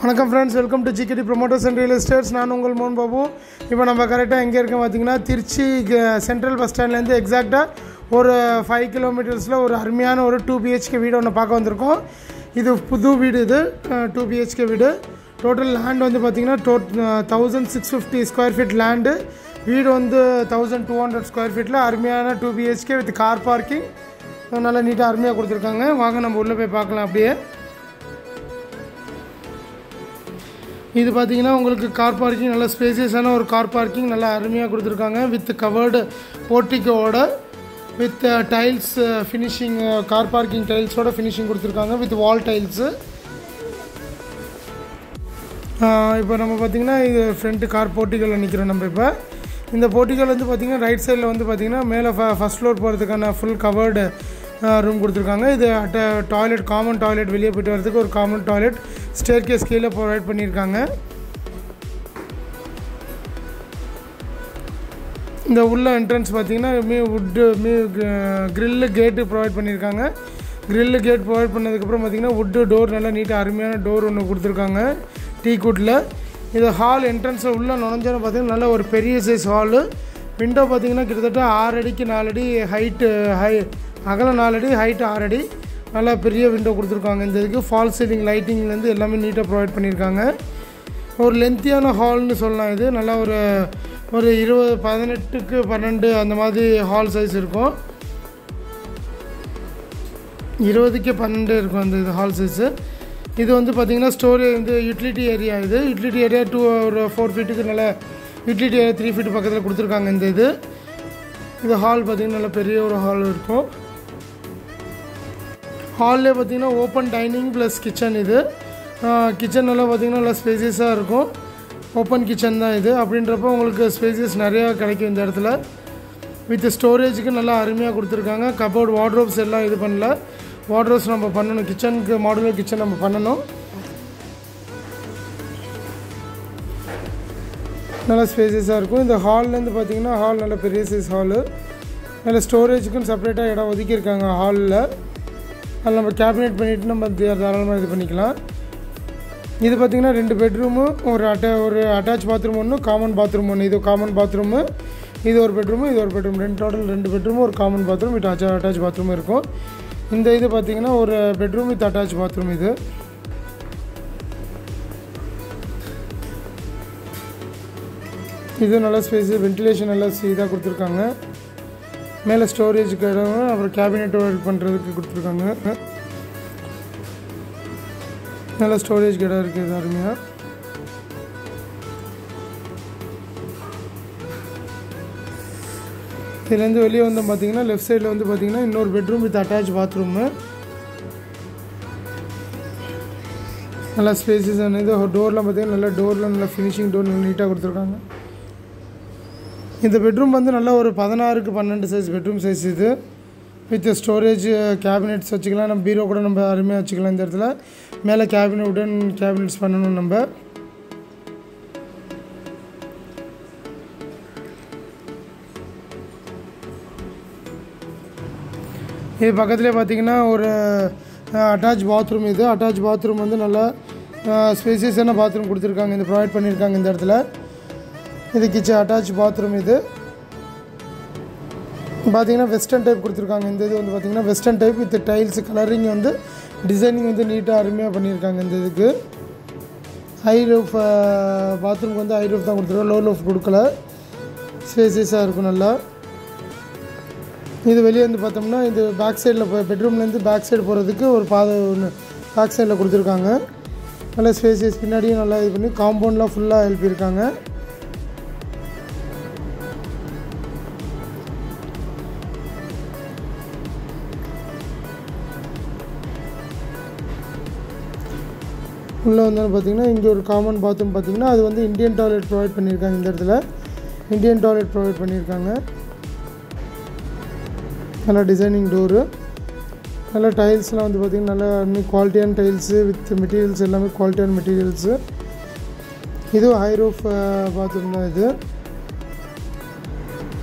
வணக்கம் friends welcome to GKD promoters and real estates நான் உங்கள் மோகன் பாபு இப்போ நம்ம கரெக்டாக எங்கே இருக்கோம் பார்த்தீங்கன்னா திருச்சி சென்ட்ரல் பஸ் ஸ்டாண்ட்லேருந்து எக்ஸாக்டாக ஒரு ஃபைவ் கிலோமீட்டர்ஸில் ஒரு அருமையான ஒரு டூ பிஹெச்கே வீடு ஒன்று பார்க்க வந்திருக்கோம் இது புது வீடு இது டூ பிஹெச்கே வீடு டோட்டல் லேண்ட் வந்து பார்த்தீங்கன்னா two thousand six fifty square feet land வீடு வந்து தௌசண்ட் டூ ஹண்ட்ரட் ஸ்கொயர் ஃபீட்டில் அருமையான two BHK with car parking நல்லா நீட்டாக அருமையாக கொடுத்துருக்காங்க வாங்க நம்ம உள்ளே போய் பார்க்கலாம் அப்படியே இது பார்த்தீங்கன்னா உங்களுக்கு கார் பார்க்கிங் நல்ல ஸ்பேசியஸான ஒரு கார் பார்க்கிங் நல்லா அருமையாக கொடுத்துருக்காங்க வித் கவர்டு போர்ட்டிக்கோட with tiles finishing car parking டைல்ஸோட ஃபினிஷிங் கொடுத்துருக்காங்க வித் வால் டைல்ஸு இப்போ நம்ம பார்த்திங்கன்னா இது ஃப்ரண்ட்டு கார் போர்ட்டிகளில் நிற்கிறோம் நம்ம இப்போ இந்த போர்ட்டிகள் வந்து பார்த்திங்கன்னா ரைட் சைடில் வந்து பார்த்திங்கன்னா மேலே ஃப ஃபஸ்ட் ஃப்ளோர் போகிறதுக்கான ஃபுல் கவர்டு ரூம் கொடுத்துருக்காங்க இது அட்ட டாய்லெட் காமன் டாய்லெட் வெளியே போய்ட்டு வரதுக்கு ஒரு காமன் டாய்லெட் ஸ்டேர் கேஸ் கீழே ப்ரொவைட் பண்ணியிருக்காங்க இந்த உள்ள என்ட்ரன்ஸ் பார்த்தீங்கன்னா மீ வுட்டு மீ க்ரில்லு கேட்டு ப்ரொவைட் பண்ணியிருக்காங்க க்ரில்லு கேட் ப்ரொவைட் பண்ணதுக்கப்புறம் பார்த்தீங்கன்னா வுட்டு டோர் நல்லா நீட்டாக அருமையான டோர் ஒன்று கொடுத்துருக்காங்க டீ குட்டில் இது ஹால் என்ட்ரன்ஸில் உள்ளே நுழைஞ்சோன்னு பார்த்தீங்கன்னா நல்ல ஒரு பெரிய சைஸ் ஹாலு விண்டோ பார்த்தீங்கன்னா கிட்டத்தட்ட ஆறு அடிக்கு நாலு அடி ஹைட்டு ஹை அகலம் நாலு அடி ஹைட்டு ஆறு அடி நல்லா பெரிய விண்டோ கொடுத்துருக்காங்க இந்த இதுக்கு ஃபால் சீலிங் லைட்டிங்லேருந்து எல்லாமே நீட்டாக ப்ரொவைட் பண்ணியிருக்காங்க ஒரு லென்த்தியான ஹால்னு சொல்லலாம் இது நல்லா ஒரு ஒரு இருபது பதினெட்டுக்கு பன்னெண்டு அந்த மாதிரி ஹால் சைஸ் இருக்கும் இருபதுக்கு பன்னெண்டு இருக்கும் அந்த இது ஹால் சைஸு இது வந்து பார்த்திங்கன்னா ஸ்டோரி வந்து யூட்டிலிட்டி ஏரியா இது யூட்டிலிட்டி ஏரியா டூ ஒரு ஃபோர் ஃபீட்டுக்கு நல்ல யூட்டிலிட்டி ஏரியா த்ரீ ஃபீட் பக்கத்தில் கொடுத்துருக்காங்க இந்த இது இது ஹால் பார்த்திங்கன்னா நல்ல பெரிய ஒரு ஹால் இருக்கும் ஹால்லே பார்த்திங்கன்னா ஓப்பன் டைனிங் ப்ளஸ் கிச்சன் இது கிச்சன் எல்லாம் பார்த்திங்கன்னா நல்லா ஸ்பேசியஸாக இருக்கும் ஓப்பன் கிச்சன் தான் இது அப்படின்றப்போ உங்களுக்கு ஸ்பேசியஸ் நிறையா கிடைக்கும் இந்த இடத்துல வித் ஸ்டோரேஜுக்கு நல்லா அருமையாக கொடுத்துருக்காங்க கபோர்ட் வார்ட்ரோப்ஸ் எல்லாம் இது பண்ணல வார்ட்ரோப்ஸ் நம்ம பண்ணணும் கிச்சனுக்கு மாடுலர் கிச்சன் நம்ம பண்ணணும் நல்லா ஸ்பேசியஸாக இருக்கும் இந்த ஹால்லேருந்து பார்த்தீங்கன்னா ஹால் நல்ல பெரிய சைஸ் ஹாலு நல்ல ஸ்டோரேஜுக்குன்னு செப்பரேட்டாக இடம் ஒதுக்கியிருக்காங்க ஹாலில் அதில் நம்ம கேபினெட் பண்ணிவிட்டு நம்ம தாராளமாக இது பண்ணிக்கலாம் இது பார்த்திங்கன்னா ரெண்டு பெட்ரூமு ஒரு அட்டா ஒரு அட்டாச் பாத்ரூம் ஒன்று காமன் பாத்ரூம் ஒன்று இது காமன் பாத்ரூமு இது ஒரு பெட்ரூமு இது ஒரு பெட்ரூம் ரெண்டு டோட்டல் ரெண்டு பெட்ரூமு ஒரு காமன் பாத்ரூம் வித் அட்டா அட்டாச் பாத்ரூம் இருக்கும் இந்த இது பார்த்திங்கன்னா ஒரு பெட்ரூம் வித் அட்டாச் பாத்ரூம் இது இது நல்லா ஸ்பேஸ் வென்டிலேஷன் நல்லா இதாக கொடுத்துருக்காங்க மேலே ஸ்டோரேஜுக்கு இடம் அப்புறம் கேபினெட் ஒர்க் பண்ணுறதுக்கு கொடுத்துருக்காங்க நல்ல ஸ்டோரேஜ் இடம் இருக்குது அருமையாக இதுலேருந்து வெளியே வந்து பார்த்தீங்கன்னா லெஃப்ட் சைடில் வந்து பார்த்தீங்கன்னா இன்னொரு பெட்ரூம் வித் அட்டாச் பாத்ரூமு நல்லா ஸ்பேசஸ் இது டோர்லாம் பார்த்தீங்கன்னா நல்லா டோரில் நல்லா ஃபினிஷிங் டோர் நல்லா நீட்டாக கொடுத்துருக்காங்க இந்த பெட்ரூம் வந்து நல்லா ஒரு பதினாறுக்கு பன்னெண்டு சைஸ் பெட்ரூம் சைஸ் இது வித் ஸ்டோரேஜ் கேபினெட்ஸ் வச்சுக்கலாம் நம்ம பீரோ கூட நம்ம அருமையாக வச்சுக்கலாம் இந்த இடத்துல மேலே கேபினெட் உடன் கேபினெட்ஸ் பண்ணணும் நம்ம இது பக்கத்துலேயே பார்த்தீங்கன்னா ஒரு அட்டாச் பாத்ரூம் இது அட்டாச் பாத்ரூம் வந்து நல்லா ஸ்பேசியஸான பாத்ரூம் கொடுத்துருக்காங்க இந்த ப்ரொவைட் பண்ணியிருக்காங்க இந்த இடத்துல இது கிச்சன் அட்டாச் பாத்ரூம் இது பார்த்தீங்கன்னா வெஸ்டர்ன் டைப் கொடுத்துருக்காங்க இந்த இது வந்து பார்த்தீங்கன்னா western type with tiles colouring வந்து டிசைனிங் வந்து நீட்டாக அருமையாக பண்ணியிருக்காங்க இந்த இதுக்கு ஹை ரூஃப் பாத்ரூம்க்கு வந்து ஹை ரூஃப் தான் கொடுத்துருக்கோம் லோ ரூஃப் கொடுக்கல ஸ்பேசியஸாக இருக்கும் நல்லா இது வெளியே வந்து பார்த்தோம்னா இது பேக் சைடில் பெட்ரூம்லேருந்து பேக் சைடு போகிறதுக்கு ஒரு பாதை ஒன்று பேக் சைடில் கொடுத்துருக்காங்க நல்லா ஸ்பேசியஸ் பின்னாடியும் நல்லா இது பண்ணி காம்பவுண்ட்லாம் ஃபுல்லாக எழுப்பியிருக்காங்க உள்ளே வந்தோன்னு பார்த்தீங்கன்னா இங்கே ஒரு காமன் பாத்ரூம் பார்த்தீங்கன்னா அது வந்து இந்தியன் டாய்லெட் ப்ரொவைட் பண்ணியிருக்காங்க இந்த இடத்துல இந்தியன் டாய்லெட் ப்ரொவைட் பண்ணியிருக்காங்க நல்லா டிசைனிங் டோரு நல்லா டைல்ஸ்லாம் வந்து பார்த்திங்கன்னா நல்லா இன்னும் குவாலிட்டியான டைல்ஸு வித் மெட்டீரியல்ஸ் எல்லாமே குவாலிட்டியான மெட்டீரியல்ஸு இதுவும் ஹை ரூஃப் பாத்ரூம் தான் இது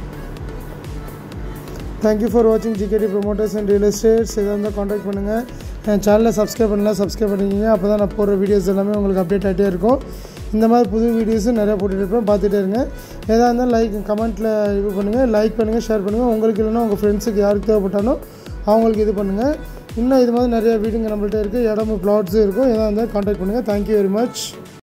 தேங்க்யூ ஃபார் வாட்சிங் GKD promoters and real estates எதாக இருந்தால் காண்டாக்ட் பண்ணுங்கள் என் சேனலை சப்ஸ்கிரைப் பண்ணலாம் சப்ஸ்கிரைப் பண்ணிக்கிங்க அப்போ தான் நான் போடுற வீடியோஸ் எல்லாமே உங்களுக்கு அப்டேட் ஆகிட்டே இருக்கும் இந்த மாதிரி புது வீடியோஸும் நிறையா போட்டுட்டு இருப்பேன் பார்த்துட்டே இருங்க எதாக இருந்தாலும் லைக் கமெண்ட்டில் இது பண்ணுங்கள் லைக் பண்ணுங்கள் ஷேர் பண்ணுங்கள் உங்களுக்கு இல்லைன்னா உங்கள் ஃப்ரெண்ட்ஸுக்கு யாருக்கு தேவைப்பட்டாலும் அவங்களுக்கு இது பண்ணுங்கள் இன்னும் இது மாதிரி நிறைய வீடுங்க நம்மள்ட்ட இருக்குது இடமும் ப்ளாட்ஸும் இருக்கும் எதாக இருந்தாலும் காண்டாக்ட் பண்ணுங்கள் தேங்க்யூ வெரி மச்